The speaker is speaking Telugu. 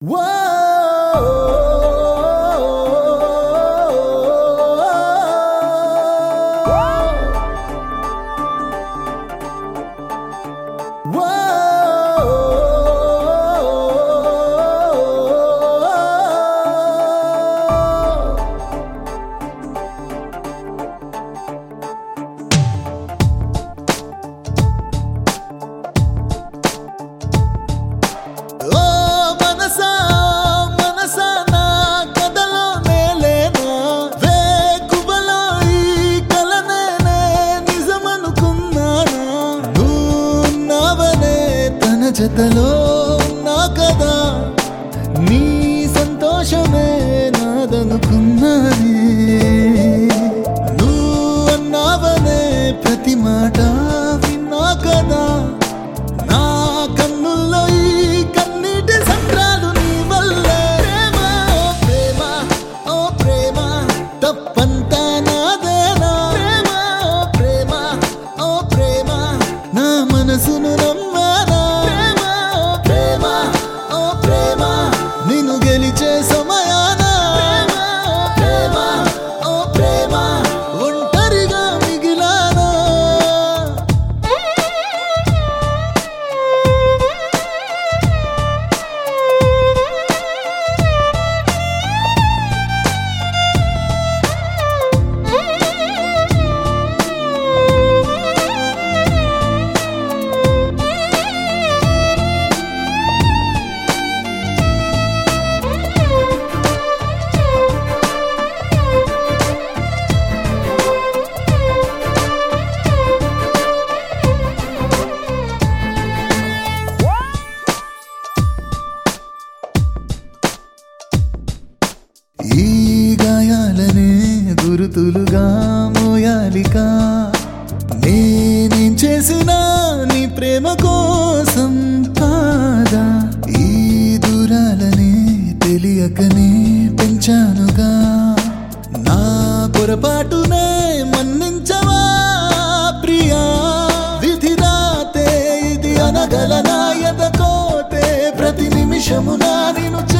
ఓ మనసా మనసా నా కథలో నేలేనా వేకువలో ఈ కలనేనే నిజమనుకున్నానా నువ్వున్నావనే తన జతలో నా కదా నీ సంతోషమే నాదనుకున్నానే నువ్వన్నావనే ప్రతి మాట విన్నా కదా నా కన్నుల్లో ఈ కన్నీటి సంద్రాలు నీ వల్లే ప్రేమ ఓ ప్రేమ ఓ ప్రేమ తప్పంతా నాదేనా ప్రేమ ఓ ప్రేమ ఓ ప్రేమ నా మనసును నమ్మానా ప్రేమ ఓ ప్రేమ ఓ ప్రేమ నిన్ను గెలిచే సమయాన ప్రేమ ఓ ప్రేమ ఒంటరిగా మిగిలానా ఈ గాయాలనే గురుతులుగా మోయాలిక నేనేం చేసినా నీ ప్రేమ కోసం కాదా ఈ దూరాలనే తెలియకనే పెంచానుగా నా పొరపాటునే మన్నించవా ప్రియా విధి రాతే ఇది అనగలనా ఎదకోతే ప్రతి నిమిషము నా నిన్ను